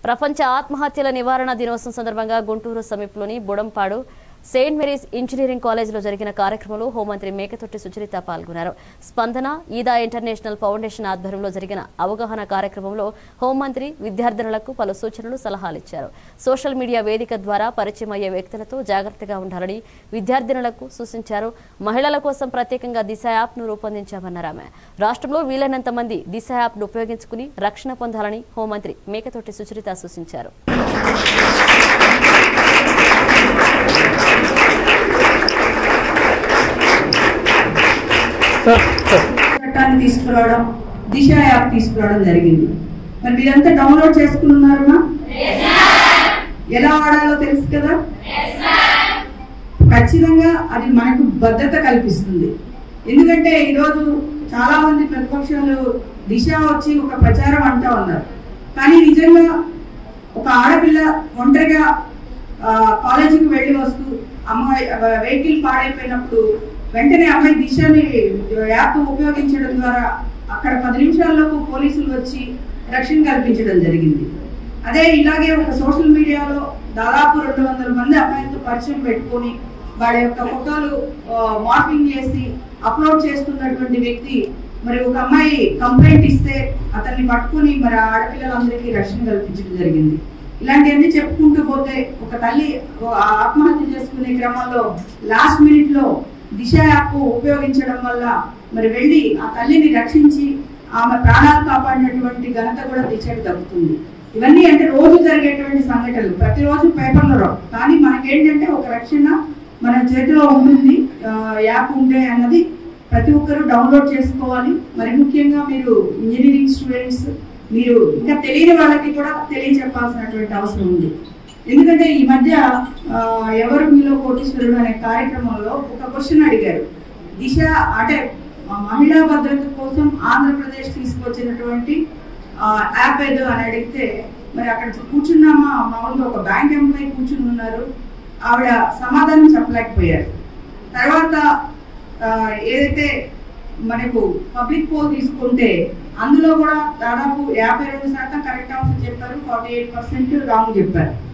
ప్రపంచ ఆత్మహత్యల నివారణ దినోత్సవం సందర్భంగా గుంటూరు సమీపంలోని బుడంపాడు సెయింట్ మేరీస్ ఇంజనీరింగ్ కాలేజీలో జరిగిన కార్యక్రమంలో హోంమంత్రి మేకతొట్టి సుచరిత పాల్గొన్నారు స్పందన ఈదా ఇంటర్నేషనల్ ఫౌండేషన్ ఆధ్వర్యంలో జరిగిన అవగాహన కార్యక్రమంలో హోంమంత్రి విద్యార్థినులకు పలు సూచనలు సలహాలు ఇచ్చారు సోషల్ మీడియా వేదిక ద్వారా పరిచయం అయ్యే వ్యక్తులతో జాగ్రత్తగా ఉండాలని విద్యార్థినులకు సూచించారు మహిళల కోసం ప్రత్యేకంగా దిశ యాప్ను రూపొందించామన్నారు ఆమె రాష్ట్రంలో వీలైనంత మంది దిశ యాప్ను ఉపయోగించుకుని రక్షణ పొందాలని హోంమంత్రి మేకతోటి సుచరిత సూచించారు చట్టాన్ని తీసుకురావడం దిశ యాప్ తీసుకురావడం జరిగింది మరి మీరంతా డౌన్లోడ్ చేసుకున్నారమ్మా ఎలా వాడాలో తెలుసు కదా ఖచ్చితంగా అది మనకు భద్రత కల్పిస్తుంది ఎందుకంటే ఈరోజు చాలా మంది ప్రతిపక్షాలు దిశ వచ్చి ఒక ప్రచారం అంటా ఉన్నారు కానీ నిజంగా ఒక ఆడపిల్ల ఒంటరిగా ఆ, కాలేజీకి వెళ్ళి వస్తూ అమ్మాయి వెహికల్ పాడైపోయినప్పుడు వెంటనే అమ్మాయి దిశని యాప్ ఉపయోగించడం ద్వారా అక్కడ పది నిమిషాల్లోపు పోలీసులు వచ్చి రక్షణ కల్పించడం జరిగింది అదే ఇలాగే ఒక సోషల్ మీడియాలో దాదాపు రెండు వందల మంది అమ్మాయిలతో పరిచయం పెట్టుకొని వాళ్ళ యొక్క ఫోటోలు మార్పింగ్ చేసి అప్లోడ్ చేస్తున్నటువంటి వ్యక్తి మరి ఒక అమ్మాయి కంప్లైంట్ ఇస్తే అతన్ని పట్టుకొని మరి ఆ ఆడపిల్లలందరికీ రక్షణ కల్పించడం జరిగింది ఇలాంటివన్నీ చెప్పుకుంటూ పోతే ఒక తల్లి ఓ- ఆ ఆత్మహత్య చేసుకునే క్రమంలో లాస్ట్ మినిట్ లో దిశ యాప్ ఉపయోగించడం వల్ల మరి వెళ్ళి ఆ తల్లిని రక్షించి ఆమె ప్రాణాలు కాపాడినటువంటి ఘనత కూడా దిశకు దక్కుతుంది ఇవన్నీ అంటే రోజు జరిగేటువంటి సంఘటనలు ప్రతిరోజు పేపర్లో రావు కానీ మనకేంటంటే ఒక రక్షణ మన చేతిలో ఉంటుంది ఆ, యాప్ ఉంటే అన్నది ప్రతి ఒక్కరూ డౌన్లోడ్ చేసుకోవాలి మరి ముఖ్యంగా మీరు ఇంజనీరింగ్ స్టూడెంట్స్ మీరు ఇంకా తెలియని వాళ్ళకి కూడా తెలియజెప్పాల్సినటువంటి అవసరం ఉంది ఎందుకంటే ఈ మధ్య ఆ, ఎవరు మీలో కోటీశ్వరుడు అనే కార్యక్రమంలో ఒక క్వశ్చన్ అడిగారు దిశ అంటే ఆ, మహిళా భద్రత కోసం ఆంధ్రప్రదేశ్ తీసుకొచ్చినటువంటి ఆ, యాప్ ఏదో అని అడిగితే మరి అక్కడ కూర్చున్నామా మామూలుగా ఒక బ్యాంక్ ఎంప్లాయీ కూర్చుని ఉన్నారు ఆవిడ సమాధానం చెప్పలేకపోయారు తర్వాత ఆ, ఏదైతే మనకు పబ్లిక్ పోల్ తీసుకుంటే అందులో కూడా దాదాపు యాభై రెండు శాతం కరెక్ట్ ఆన్సర్ చెప్పారు ఫార్టీ ఎయిట్ పర్సెంట్ రాంగ్ చెప్పారు